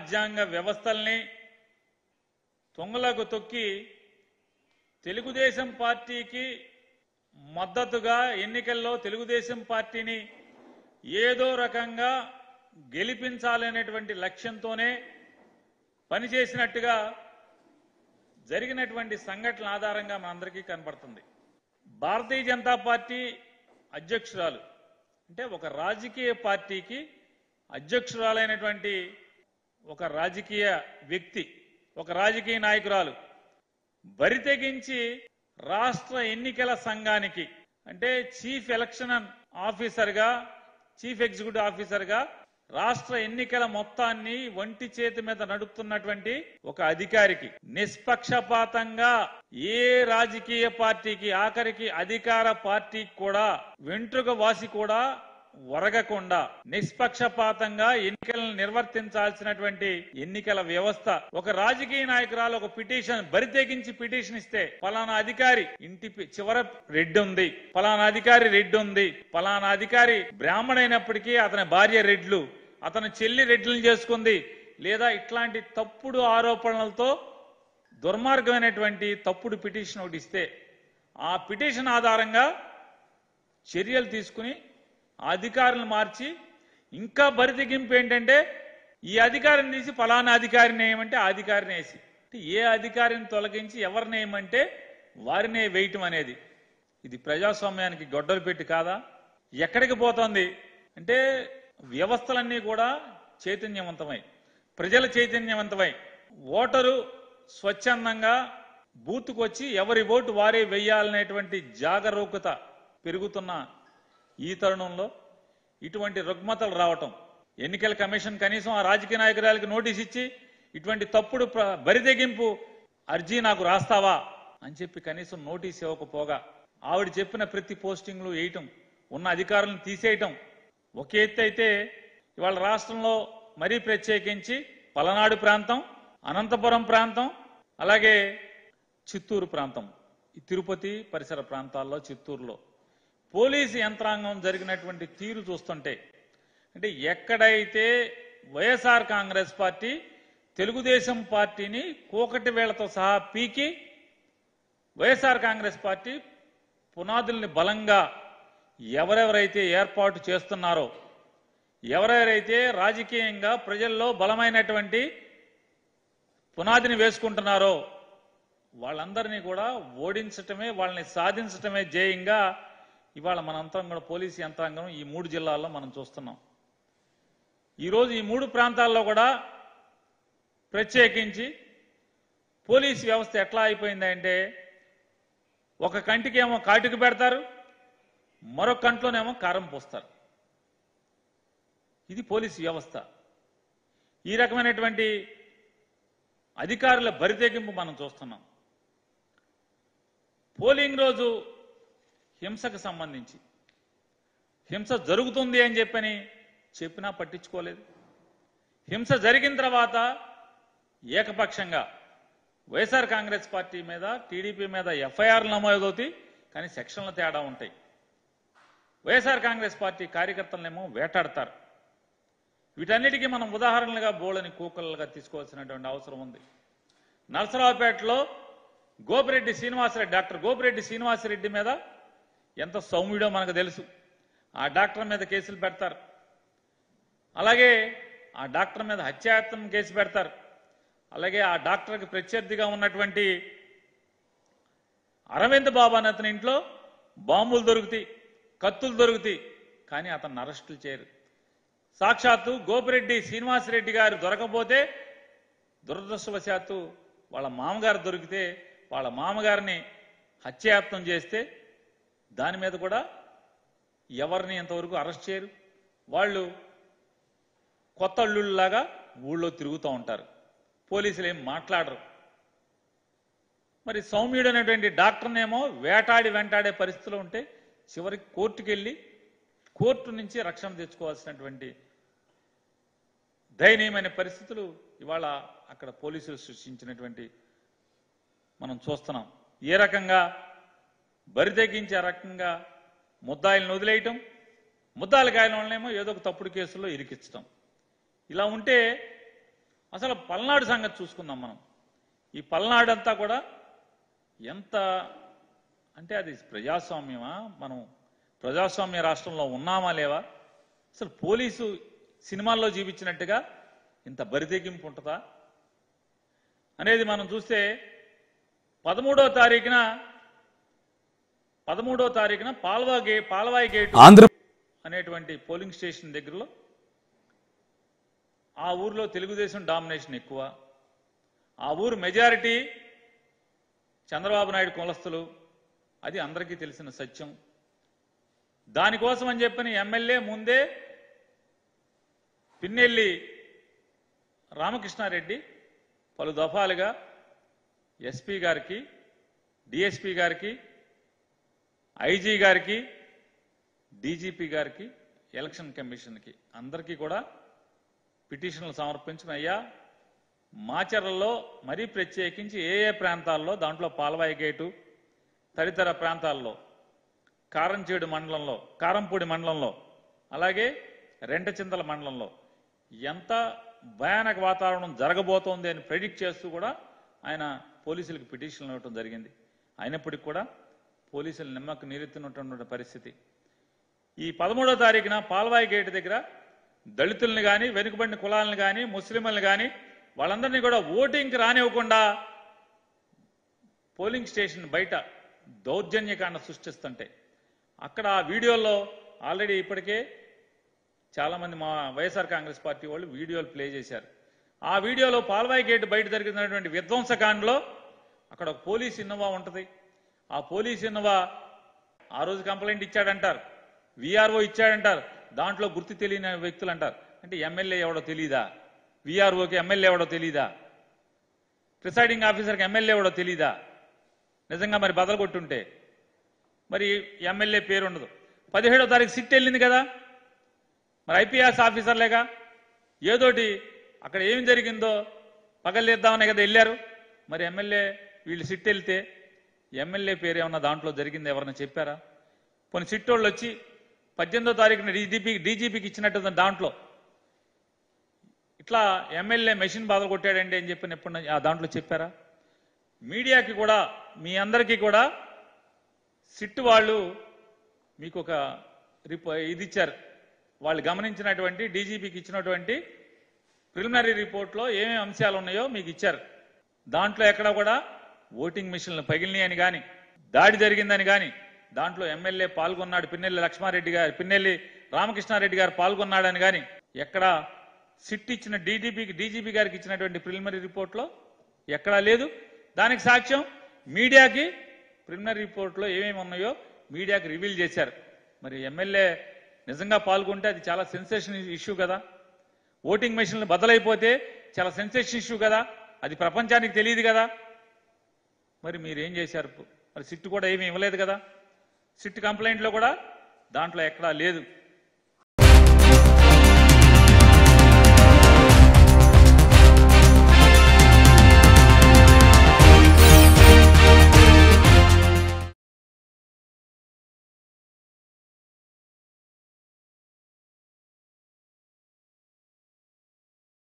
రాజ్యాంగ వ్యవస్థల్ని తొంగలకు తొక్కి తెలుగుదేశం పార్టీకి మద్దతుగా ఎన్నికల్లో తెలుగుదేశం పార్టీని ఏదో రకంగా గెలిపించాలనేటువంటి లక్ష్యంతోనే పనిచేసినట్టుగా జరిగినటువంటి సంఘటనల ఆధారంగా మనందరికీ కనపడుతుంది భారతీయ జనతా పార్టీ అధ్యక్షురాలు అంటే ఒక రాజకీయ పార్టీకి అధ్యక్షురాలైనటువంటి ఒక రాజకీయ వ్యక్తి ఒక రాజకీయ నాయకురాలు బరి తెగించి రాష్ట్ర ఎన్నికల సంఘానికి అంటే చీఫ్ ఎలక్షన్ ఆఫీసర్గా చీఫ్ ఎగ్జిక్యూటివ్ ఆఫీసర్గా రాష్ట్ర ఎన్నికల మొత్తాన్ని ఒంటి చేతి మీద నడుపుతున్నటువంటి ఒక అధికారికి నిష్పక్షపాతంగా ఏ రాజకీయ పార్టీకి ఆఖరికి అధికార పార్టీకి కూడా వెంట్రుక వాసి కూడా ఒరగకుండా నిష్పక్షపాతంగా ఎన్నికలను నిర్వర్తించాల్సినటువంటి ఎన్నికల వ్యవస్థ ఒక రాజకీయ నాయకురాలు ఒక పిటిషన్ బరి తెగించి పిటిషన్ ఇస్తే ఫలానా అధికారి ఇంటి పి- చివర రెడ్డి ఉంది ఫలానా అధికారి రెడ్డి ఉంది ఫలానా అధికారి బ్రాహ్మణైనప్పటికీ అతని భార్య రెడ్లు అతని చెల్లి రెడ్లను చేసుకుంది లేదా ఇట్లాంటి తప్పుడు ఆరోపణలతో దుర్మార్గమైనటువంటి తప్పుడు పిటిషన్ ఒకటి ఇస్తే ఆ పిటిషన్ ఆధారంగా చర్యలు తీసుకుని ఆ అధికారులను మార్చి ఇంకా బరితెగింపు ఏంటంటే ఈ అధికారిని తీసి ఫలానా అధికారిని వేయమంటే ఆ అధికారిని వేసి అంటే ఏ అధికారిని తొలగించి ఎవరిని వేయమంటే వారినే వేయటం అనేది ఇది ప్రజాస్వామ్యానికి గొడ్డలు పెట్టి కాదా ఎక్కడికి పోతోంది అంటే వ్యవస్థలన్నీ కూడా చైతన్యవంతమై ప్రజల చైతన్యవంతమై ఓటరు స్వచ్ఛందంగా బూత్కు వచ్చి ఎవరి ఓటు వారే వెయ్యాలనేటువంటి జాగరూకత పెరుగుతున్న ఈ తరుణంలో ఇటువంటి రుగ్మతలు రావటం ఎన్నికల కమిషన్ కనీసం ఆ రాజకీయ నాయకురాలకి నోటీస్ ఇచ్చి ఇటువంటి తప్పుడు ప్ర- బరితెగింపు అర్జీ నాకు రాస్తావా అని చెప్పి కనీసం నోటీస్ ఇవ్వకపోగా ఆవిడ చెప్పిన ప్రతి పోస్టింగ్లు వేయటం ఉన్న అధికారులను తీసేయటం ఒక ఎత్తు అయితే ఇవాళ రాష్ట్రంలో మరీ ప్రత్యేకించి పలనాడు ప్రాంతం అనంతపురం ప్రాంతం అలాగే చిత్తూరు ప్రాంతం ఈ తిరుపతి పరిసర ప్రాంతాల్లో చిత్తూరులో పోలీసు యంత్రాంగం జరిగినటువంటి తీరు చూస్తుంటే అంటే ఎక్కడైతే వైఎస్ఆర్ కాంగ్రెస్ పార్టీ తెలుగుదేశం పార్టీని కోకటి వేళ్లతో సహా పీకి వైఎస్ఆర్ కాంగ్రెస్ పార్టీ పునాదుల్ని బలంగా ఎవరెవరైతే ఏర్పాటు చేస్తున్నారో ఎవరెవరైతే రాజకీయంగా ప్రజల్లో బలమైనటువంటి పునాదిని వేసుకుంటున్నారో వాళ్ళందరినీ కూడా ఓడించటమే వాళ్ళని సాధించటమే ధ్యేయంగా ఇవాళ మనంతా కూడా పోలీసు యంత్రాంగం ఈ మూడు జిల్లాల్లో మనం చూస్తున్నాం ఈరోజు ఈ మూడు ప్రాంతాల్లో కూడా ప్రత్యేకించి పోలీస్ వ్యవస్థ ఎట్లా అయిపోయిందంటే ఒక కంటికేమో కాటుకు పెడతారు మరొక కంట్లోనేమో కారం పోస్తారు ఇది పోలీసు వ్యవస్థ ఈ రకమైనటువంటి అధికారుల బరితెగింపు మనం చూస్తున్నాం పోలింగ్ రోజు హింసకు సంబంధించి హింస జరుగుతుంది అని చెప్పని చెప్పినా పట్టించుకోలేదు హింస జరిగిన తర్వాత ఏకపక్షంగా వైఎస్ఆర్ కాంగ్రెస్ పార్టీ మీద టీడీపీ మీద ఎఫ్ఐఆర్లు నమోదవుతాయి కానీ సెక్షన్ల తేడా ఉంటాయి వైఎస్ఆర్ కాంగ్రెస్ పార్టీ కార్యకర్తలనేమో వేటాడతారు వీటన్నిటికీ మనం ఉదాహరణలుగా బోళని కూకలుగా తీసుకోవాల్సినటువంటి అవసరం ఉంది నరసరావుపేటలో గోపిరెడ్డి శ్రీనివాసరెడ్డి డాక్టర్ గోపిరెడ్డి శ్రీనివాసరెడ్డి మీద ఎంత సౌమ్యుడో మనకు తెలుసు ఆ డాక్టర్ మీద కేసులు పెడతారు అలాగే ఆ డాక్టర్ మీద హత్యాయత్నం కేసు పెడతారు అలాగే ఆ డాక్టర్కి ప్రత్యర్థిగా ఉన్నటువంటి అరవింద్ బాబు అనే అతని ఇంట్లో బాంబులు దొరుకుతాయి కత్తులు దొరుకుతాయి కానీ అతన్ని అరెస్టులు చేయరు సాక్షాత్తు గోపిరెడ్డి శ్రీనివాసరెడ్డి గారు దొరకపోతే దురదృష్టవశాత్తు వాళ్ళ మామగారు దొరికితే వాళ్ళ మామగారిని హత్యాయత్నం చేస్తే దాని మీద కూడా ఎవరిని ఇంతవరకు అరెస్ట్ చేయరు వాళ్ళు కొత్త అల్లుళ్ళలాగా ఊళ్ళో తిరుగుతూ ఉంటారు పోలీసులు ఏం మాట్లాడరు మరి సౌమ్యుడు అనేటువంటి డాక్టర్నేమో వేటాడి వెంటాడే పరిస్థితిలో ఉంటే చివరికి కోర్టుకు వెళ్ళి కోర్టు నుంచి రక్షణ తెచ్చుకోవాల్సినటువంటి దయనీయమైన పరిస్థితులు ఇవాళ అక్కడ పోలీసులు సృష్టించినటువంటి మనం చూస్తున్నాం ఏ రకంగా బరి తగ్గించే రకంగా ముద్దాయిలను వదిలేయటం ముద్దాయిల కాయలనేమో ఏదో ఒక తప్పుడు కేసుల్లో ఇరికించటం ఇలా ఉంటే అసలు పల్నాడు సంగతి చూసుకుందాం మనం ఈ పల్నాడు అంతా కూడా ఎంత అంటే అది ప్రజాస్వామ్యమా మనం ప్రజాస్వామ్య రాష్ట్రంలో ఉన్నామా లేవా అసలు పోలీసు సినిమాల్లో చూపించినట్టుగా ఇంత బరితెగింపు ఉంటుందా అనేది మనం చూస్తే పదమూడో తారీఖున పదమూడో తారీఖున పాల్వా గే పాల్వాయి గేటు ఆంధ్ర అనేటువంటి పోలింగ్ స్టేషన్ దగ్గరలో ఆ ఊర్లో తెలుగుదేశం డామినేషన్ ఎక్కువ ఆ ఊరు మెజారిటీ చంద్రబాబు నాయుడు కులస్తులు అది అందరికీ తెలిసిన సత్యం దానికోసం అని చెప్పని ఎమ్మెల్యే ముందే పిన్నెల్లి రామకృష్ణారెడ్డి పలు దఫాలుగా ఎస్పీ గారికి డిఎస్పీ గారికి ఐజీ గారికి డీజీపీ గారికి ఎలక్షన్ కమిషన్కి అందరికీ కూడా పిటిషన్లు సమర్పించిన అయ్యా మాచర్లలో మరీ ప్రత్యేకించి ఏ ఏ ప్రాంతాల్లో దాంట్లో పాలవాయి గేటు తదితర ప్రాంతాల్లో కారంచేడు మండలంలో కారంపూడి మండలంలో అలాగే రెంటచింతల మండలంలో ఎంత భయానక వాతావరణం జరగబోతోంది అని ప్రెడిక్ట్ చేస్తూ కూడా ఆయన పోలీసులకు పిటిషన్లు ఇవ్వడం జరిగింది అయినప్పటికీ కూడా పోలీసులు నిమ్మకు నీరెత్తినటువంటి పరిస్థితి ఈ పదమూడో తారీఖున పాల్వాయి గేట్ దగ్గర దళితుల్ని కానీ వెనుకబడిన కులాలను కానీ ముస్లింలను కానీ వాళ్ళందరినీ కూడా ఓటింగ్కి రానివ్వకుండా పోలింగ్ స్టేషన్ బయట దౌర్జన్యకాండ సృష్టిస్తుంటే అక్కడ ఆ వీడియోలో ఆల్రెడీ ఇప్పటికే చాలామంది మా వైఎస్ఆర్ కాంగ్రెస్ పార్టీ వాళ్ళు వీడియోలు ప్లే చేశారు ఆ వీడియోలో పాల్వాయి గేట్ బయట జరిగినటువంటి విధ్వంసకాండలో అక్కడ ఒక పోలీస్ ఇన్నోవా ఉంటుంది ఆ పోలీస్ ఇన్నోవా ఆ రోజు కంప్లైంట్ ఇచ్చాడంటారు విఆర్ఓ ఇచ్చాడంటారు దాంట్లో గుర్తు తెలియని వ్యక్తులు అంటారు అంటే ఎమ్మెల్యే ఎవడో తెలీదా విఆర్ఓకి ఎమ్మెల్యే ఎవడో తెలీదా ప్రిసైడింగ్ ఆఫీసర్కి ఎమ్మెల్యే ఎవడో తెలీదా నిజంగా మరి బదలు కొట్టుంటే మరి ఎమ్మెల్యే పేరు ఉండదు పదిహేడో తారీఖు సిట్ వెళ్ళింది కదా మరి ఐపీఎస్ ఆఫీసర్లేగా ఏదోటి అక్కడ ఏమి జరిగిందో పగలేద్దామనే కదా వెళ్ళారు మరి ఎమ్మెల్యే వీళ్ళు సిట్ వెళ్తే ఎమ్మెల్యే పేరు ఏమన్నా దాంట్లో జరిగింది ఎవరన్నా చెప్పారా కొన్ని సిట్టోళ్ళు వచ్చి పద్దెనిమిదో తారీఖున డీజీపీ డీజీపీకి ఇచ్చినట్టు దాంట్లో ఇట్లా ఎమ్మెల్యే మెషిన్ బాధలు కొట్టాడండి అని చెప్పిన ఎప్పుడు ఆ దాంట్లో చెప్పారా మీడియాకి కూడా మీ అందరికీ కూడా సిట్ వాళ్ళు మీకు ఒక రిపో ఇది ఇచ్చారు వాళ్ళు గమనించినటువంటి డీజీపీకి ఇచ్చినటువంటి ప్రిలిమినరీ రిపోర్ట్లో ఏమేమి అంశాలు ఉన్నాయో మీకు ఇచ్చారు దాంట్లో ఎక్కడ కూడా ఓటింగ్ మిషన్లు పగిలినాయని కానీ దాడి జరిగిందని కానీ దాంట్లో ఎమ్మెల్యే పాల్గొన్నాడు పిన్నెల్లి లక్ష్మారెడ్డి గారు పిన్నెల్లి రామకృష్ణారెడ్డి గారు పాల్గొన్నాడని కానీ ఎక్కడ సిట్ ఇచ్చిన డీజీపీకి డీజీపీ గారికి ఇచ్చినటువంటి ప్రిలిమినరీ రిపోర్ట్లో ఎక్కడా లేదు దానికి సాక్ష్యం మీడియాకి ప్రిలిమినరీ రిపోర్ట్లో ఏమేమి ఉన్నాయో మీడియాకి రివీల్ చేశారు మరి ఎమ్మెల్యే నిజంగా పాల్గొంటే అది చాలా సెన్సేషన్ ఇష్యూ కదా ఓటింగ్ మెషిన్లు బదలైపోతే చాలా సెన్సేషన్ ఇష్యూ కదా అది ప్రపంచానికి తెలియదు కదా మరి మీరేం చేశారు మరి సిట్ కూడా ఏమీ ఇవ్వలేదు కదా సిట్ కంప్లైంట్లో కూడా దాంట్లో ఎక్కడా లేదు